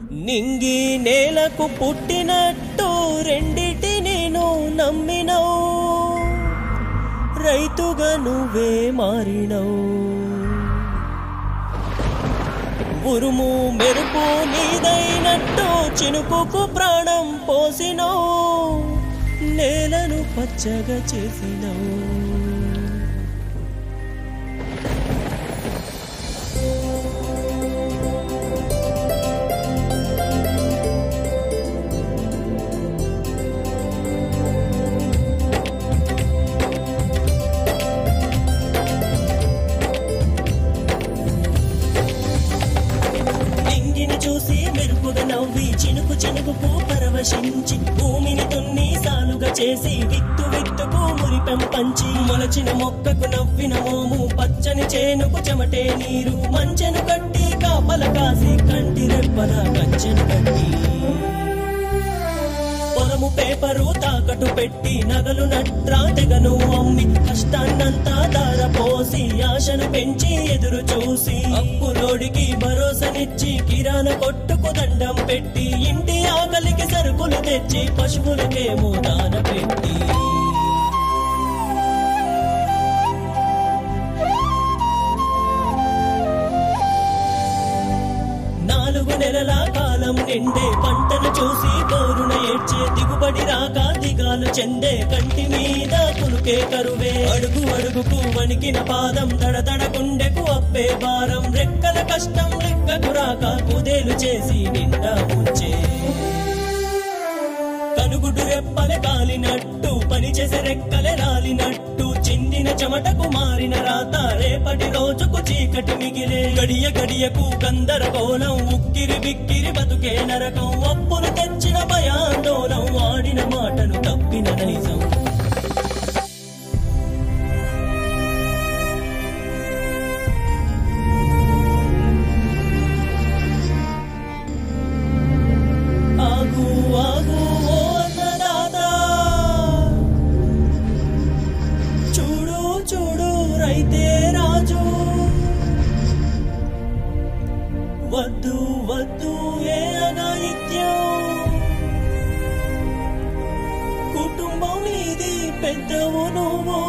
నింగి నేలకు పుట్టినట్టు రెండిటి నేను నమ్మినవు రైతుగా నువ్వే మారినవు ఉరుము మెరుపు నీదైనట్టు చినుకుకు ప్రాణం పోసినవు నేలను పచ్చగా చేసినవు నింగిని చూసి మెరుపుగా నవ్వి చినుకు చినుకుకు పరవశించి భూమిని దున్ని సాలుగా చేసి విత్తు విత్తుకు మురిపెం పంచి మొలచిన మొక్కకు నవ్విన మోము పచ్చని చేనుకు చెమటే నీరు మంచెను కట్టి కాపల కాసి కంటి రెప్పల కంచెను కట్టి పొలము పేపరు తాకట్టు పెట్టి నగలు నట్రా తెగను అమ్మి కష్టాన్నంతా దారపోసి ఆశను పెంచి ఎదురు చూసి అప్పులోడికి భరోసానిచ్చి కిరాణ కొట్టుకు దండం పెట్టి ఇంటి ఆకలికి సరుకులు తెచ్చి పశువులకేమో దాన పెట్టి నాలుగు నెలల కాలం నిండే పంటను చూసి బోరున ఏడ్చే దిగుబడి రాక దిగాలు చెందే కంటి మీద పులుకే కరువే అడుగు అడుగుకు వణికిన పాదం దడదడ గుండెకు అప్పే భారం రెక్కల కష్టం లెక్కకు రాక కుదేలు చేసి నిండా ముంచే కనుగుడు రెప్పలే కాలినట్టు పని చేసే రెక్కలే రాలినట్టు చిందిన చెమటకు మారిన రాత రేపటి రోజుకు చీకటి మిగిలే గడియ గడియకు గందరగోళం ఉక్కిరి బిక్కిరి బతుకే నరకం అప్పులు తెచ్చిన భయాందోళం ఆడిన మాటను తప్పిన నైజం ఆగు ఆగు ఓ అన్నదాత చూడు చూడు రైతే రాజు వద్దు వద్దు ఏ అనాయిత్యం కుటుంబం నీది పెద్దవు నువ్వు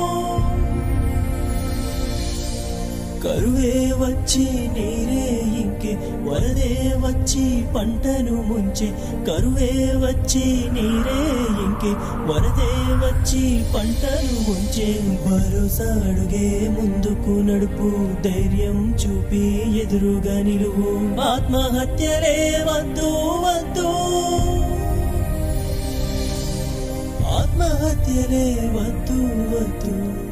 కరువే వచ్చి నీరే ఇంకే వరదే వచ్చి పంటను ముంచే కరువే వచ్చి నీరే ఇంకే వరదే వచ్చి పంటను ముంచే భరోసా అడుగే ముందుకు నడుపు ధైర్యం చూపి ఎదురుగా నిలువు ఆత్మహత్యలే వద్దు వద్దు ఆత్మహత్యలే వద్దు వద్దు